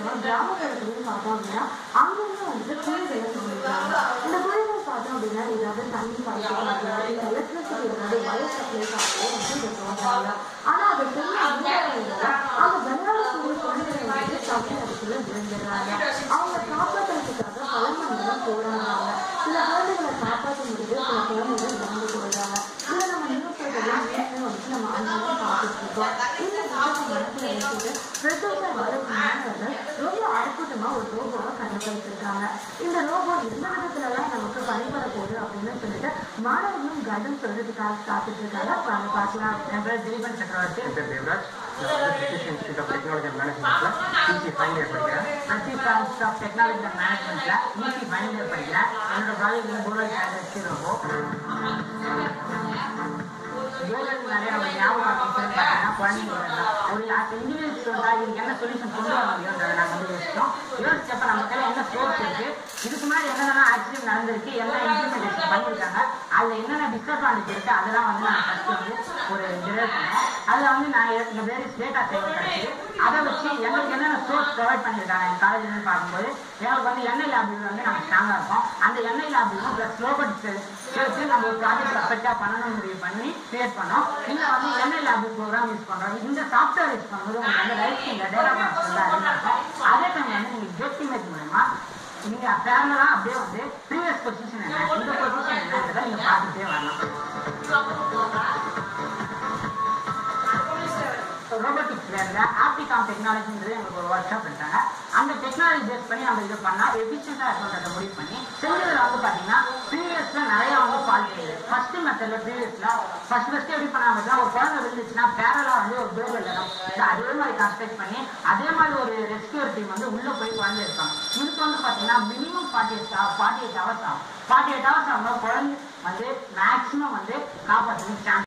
நம்ம கிராமப்புறத்துலையும் பார்த்தோம் அப்படின்னா அங்கங்க வந்துட்டு குழிகளை தோண்டிருக்காங்க இந்த குழிகள் பார்த்தோம் அப்படின்னா ஏதாவது தண்ணி பாய்ச்சிக்கலாம் இல்லை எலக்ட்ரிசிட்டி ஏதாவது வயர் சப்ளை ஆகவோ வந்து இதை தோன்றாங்க ஆனா அதை செய்ய முடியாதவங்க அவங்க விளையாடக்கூடிய குழந்தைகளை வந்து தப்பி அதுக்குள்ள விழுந்துடுறாங்க அவங்க காப்பாற்றுறதுக்காக பல மணி நேரம் போராடுறாங்க சில குழந்தைகளை காப்பாற்ற முடியுது சில குழந்தைகள் இறந்து போயிடுறாங்க இதை நம்ம நியூஸ்லாம் வீட்டில் வந்து நம்ம அங்கெல்லாம் பார்த்துட்டு இருக்கோம் இந்த விஷயத்தை மனசில் வச்சுட்டு பிரதோஷம் வர மாணவர்கள் ரொம்ப அற்புதமா ஒரு ரோபோவை கண்டுபிடிச்சிருக்காங்க இந்த ரோபோ எந்த விதத்துலலாம் நமக்கு பயன்பட போகுது அப்படின்னு சொல்லிட்டு மாணவர்களும் கைடன்ஸ் சொல்றதுக்காக காத்துட்டு இருக்காங்க வாங்க பார்க்கலாம் என் பேர் திலீபன் சக்கரவர்த்தி என் பேர் தேவராஜ் நான் வந்து British Institute of Technology and மேனேஜ்மெண்ட்ல பிசி ஃபைனல் இயர் படிக்கிறேன் British Institute of Technology and மேனேஜ்மெண்ட்ல பிசி ஃபைனல் இயர் படிக்கிறேன் என்னோட ப்ராஜெக்ட் வந்து கூகுள் ஸ்டாண்டர்ட் ரொம்ப கூகுள் நிறைய ஒரு ஞாபகம் பார்த்தீங்கன்னா குழந்தைங்க வரலாம். ஒரு இன்ஜினியரிங் ஸ்டூடெண்டா இதுக்கு என்ன சொல்யூஷன் கொண்டு வர முடியும்ன்றதை நாங்கள் வந்து யோசிச்சோம் யோசிச்சப்ப நம்ம கையில என்ன சோர்ஸ் இருக்கு இதுக்கு முன்னாடி என்னென்ன ஆக்சிடென்ட் நடந்திருக்கு என்ன இம்ப்ளிமெண்டேஷன் பண்ணியிருக்காங்க அதுல என்னென்ன டிஸ்அட்வான்டேஜ் இருக்கு அதெல்லாம் வந்து நான் ஃபர்ஸ்ட் வந்து ஒரு டெவலப் பண்ணோம் அதுல வந்து நான் இந்த வேரியஸ் டேட்டா தேவை கிடைச்சி அதை வச்சு எங்களுக்கு என்னென்ன சோர்ஸ் ப்ரொவைட் பண்ணியிருக்காங்க என் காலேஜ்ல பார்க்கும்போது எங்களுக்கு வந்து எண்ணெய் லேபில் வந்து நாங்கள் ஸ்ட்ராங்காக இருக்கோம் அந்த எண்ணெய் லேபிலும் ப்ளஸ் ரோபோட்டிக்ஸ் சேர்த்து நம்ம ஒரு ப்ராஜெக்ட் அஃபெக்டாக பண்ணணும் முடிவு பண்ணி கிரியேட் பண்ணோம் இங்கே வந்து எண்ணெய் லேபு ப்ரோக்ராம் யூஸ் பண்ணுறோம் இந்த சாஃப்ட்வேர் யூஸ் பண்ணும்போது உங்களுக்கு வந்து லைஃப் இந்த டேட்டா ப்ராசஸ் வந்து அதிகமாக இருக்கும் அதே டைம் வந்து நீங்கள் ஜெட் இமேஜ் மூலமா நீங்க பேரலா அப்படியே வந்து ப்ரீவியஸ் பொசிஷன் என்ன இந்த பொசிஷன் என்னன்றதை நீங்க பார்த்துட்டே வரலாம் ரோபோட்டிக்ஸ்ல இருந்த ஆப்டிகாம் டெக்னாலஜின்றது எங்களுக்கு ஒரு ஒர்க் ஷாப் எடுத்தாங்க அந்த டெக்னாலஜி பேஸ் பண்ணி நம்ம இது பண்ணா எஃபிஷியண்டா இருக்குன்றத முடிவு பண்ணி செஞ்சதுல வந்து பாத்தீங்கன்னா ப்ரீவியஸ்ல நிறைய வந்து ஃபால்ட் இருக்குது ஃபர்ஸ்ட் மெத்தட்ல ப்ரீவியஸ்ல ஃபர்ஸ்ட் ஃபர்ஸ்ட் எப்படி பண்ணாம ஒரு குழந்தை விழுந்துச்சுன்னா பேரலா வந்து ஒரு டோர் எழுதணும் அதே மாதிரி கன்ஸ்ட்ரக்ட் பண்ணி அதே மாதிரி ஒரு ரெஸ்கியூர் டீம் வந்து உள்ள போய் குழந்தை இருப்பாங்க இதுக்கு வந்து பாத்தீங்கன்னா minimum forty eight forty eight hours ஆகும் ஃபார்ட்டி எயிட் ஹவர்ஸ் ஆகும்போது குழந்தை வந்து மேக்ஸிமம் வந்து காப்பாற்றணும் சான்ஸ்